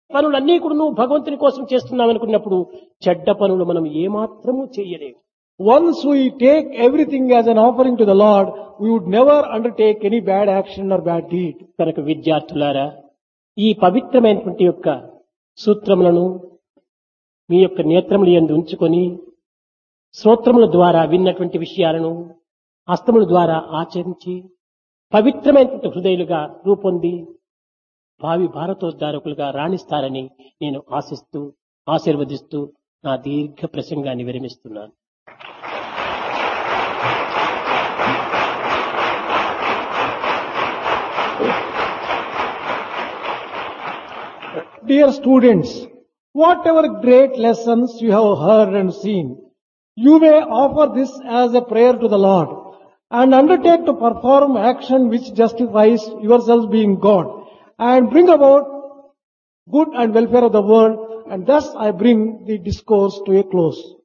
పనులన్నీ కూడా నువ్వు భగవంతుని కోసం చేస్తున్నావు అనుకున్నప్పుడు చెడ్డ పనులు మనం ఏమాత్రము చేయలేము Once we take everything as an offering to the Lord, we would never undertake any bad action or bad deed. కనుక విద్యార్థులారా ఈ పవిత్రమైనటువంటి యొక్క సూత్రములను మీ యొక్క నేత్రములు ఎందు ఉంచుకొని శ్రోత్రముల ద్వారా విన్నటువంటి విషయాలను హస్తముల ద్వారా ఆచరించి పవిత్రమైనటువంటి హృదయులుగా రూపొంది భావి భారతోద్ధారకులుగా రాణిస్తారని నేను ఆశిస్తూ ఆశీర్వదిస్తూ నా దీర్ఘ ప్రసంగాన్ని విరమిస్తున్నాను Dear students, whatever great lessons you have heard and seen, you may offer this as a prayer to the Lord and undertake to perform action which justifies yourselves being God and bring about good and welfare of the world and thus I bring the discourse to a close.